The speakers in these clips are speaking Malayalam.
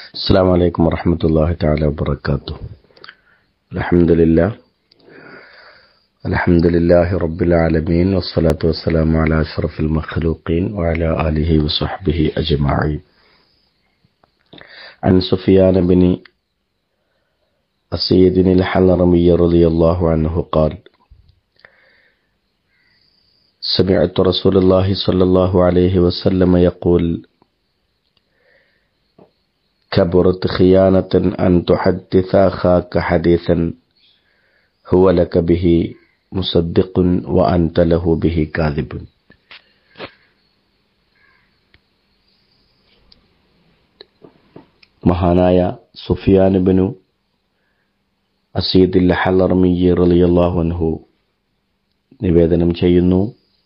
السلام عليكم ورحمة الله تعالى وبركاته الحمد لله الحمد لله رب العالمين والصلاة والسلام على أشرف المخلوقين وعلى آله وصحبه أجمعين عن سفيان بن السيد الحلرمي رضي الله عنه قال سمعت رسول الله صلى الله عليه وسلم يقول كبرت خيانة أن تحدث أخاك حديثا هو لك به مصدق وأنت له به كاذب മഹാനായ സുഫിയാനുബിനു അസീദുൽ ഹലർമി റളിയല്ലാഹു അൻഹു നിവേദനം ചെയ്യുന്നു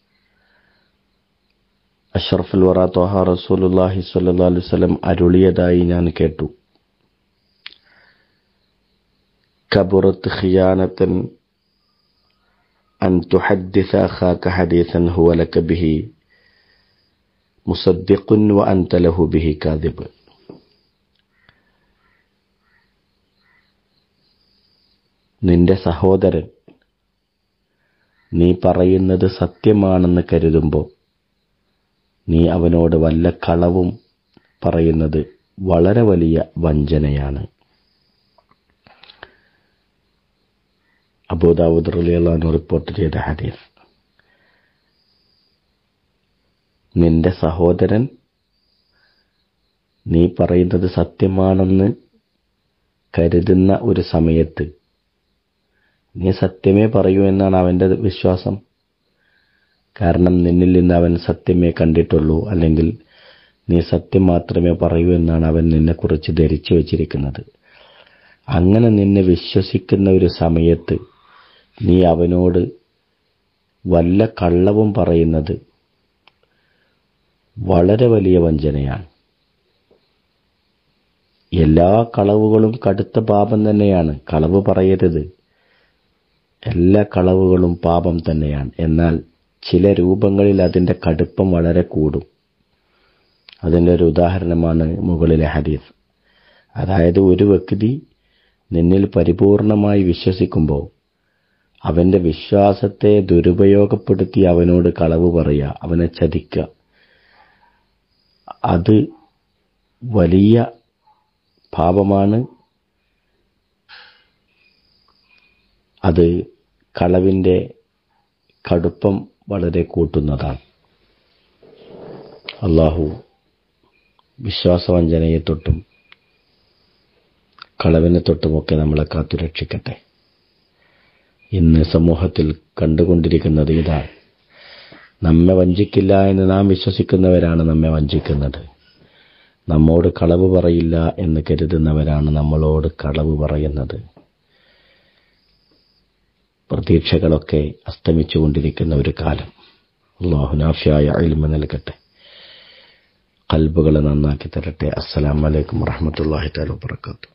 അഷറഫുൽ വറ ത്വഹ റസൂലുള്ളാഹി സ്വല്ലല്ലാഹു അലൈഹി വസല്ലം അരുളിയതായി ഞാൻ കേട്ടു കബുറത്ത് ഖിയാനത്തൻ അൻ തുഹദ്ദിസ അഖാക ഹദീസൻ ഹുവ ലക ബിഹി മുസദ്ദിഖുൻ വ അൻത ലഹു ബിഹി കാദിബ് നിന്റെ സഹോദരൻ നീ പറയുന്നത് സത്യമാണെന്ന് കരുതുമ്പോൾ നീ അവനോട് വല്ല കളവും പറയുന്നത് വളരെ വലിയ വഞ്ചനയാണ് അബൂദാവൂദ് റലിയല്ലാന്ന് റിപ്പോർട്ട് ചെയ്ത ഹദീസ് നിന്റെ സഹോദരൻ നീ പറയുന്നത് സത്യമാണെന്ന് കരുതുന്ന ഒരു സമയത്ത് നീ സത്യമേ പറയൂ എന്നാണ് അവന്റെ വിശ്വാസം കാരണം നിന്നിൽ നിന്ന് അവൻ സത്യമേ കണ്ടിട്ടുള്ളൂ അല്ലെങ്കിൽ നീ സത്യം മാത്രമേ പറയൂ എന്നാണ് അവൻ നിന്നെക്കുറിച്ച് ധരിച്ചു വച്ചിരിക്കുന്നത് അങ്ങനെ നിന്നെ വിശ്വസിക്കുന്ന ഒരു സമയത്ത് നീ അവനോട് വല്ല കള്ളവും പറയുന്നത് വളരെ വലിയ വഞ്ചനയാണ് എല്ലാ കളവുകളും കടുത്ത പാപം തന്നെയാണ് കളവ് പറയരുത് എല്ലാ കളവുകളും പാപം തന്നെയാണ് എന്നാൽ ചില രൂപങ്ങളിൽ അതിന്റെ കടുപ്പം വളരെ കൂടും അതിൻ്റെ ഒരു ഉദാഹരണമാണ് മുകളിലെ ഹദീസ് അതായത് ഒരു വ്യക്തി നിന്നിൽ പരിപൂർണമായി വിശ്വസിക്കുമ്പോൾ അവന്റെ വിശ്വാസത്തെ ദുരുപയോഗപ്പെടുത്തി അവനോട് കളവ് പറയുക അവനെ ചതിക്കുക അത് വലിയ പാപമാണ് അത് കളവിന്റെ കടുപ്പം വളരെ കൂട്ടുന്നതാണ് അള്ളാഹു വിശ്വാസവഞ്ചനയെ തൊട്ടും കളവിനെ തൊട്ടുമൊക്കെ നമ്മളെ കാത്തുരക്ഷിക്കട്ടെ ഇന്ന് സമൂഹത്തിൽ കണ്ടുകൊണ്ടിരിക്കുന്നത് ഇതാണ് നമ്മെ വഞ്ചിക്കില്ല എന്ന് നാം വിശ്വസിക്കുന്നവരാണ് നമ്മെ വഞ്ചിക്കുന്നത് നമ്മോട് കളവ് പറയില്ല എന്ന് കരുതുന്നവരാണ് നമ്മളോട് കളവ് പറയുന്നത് പ്രതീക്ഷകളൊക്കെ അസ്തമിച്ചുകൊണ്ടിരിക്കുന്ന ഒരു കാലം അള്ളാഹുനാഫിയായ അഴിമ നൽകട്ടെ കൽബുകളെ നന്നാക്കി തരട്ടെ അസ്സലാമലൈക്കും വറഹമത്തല്ലാഹി താല വാത്തു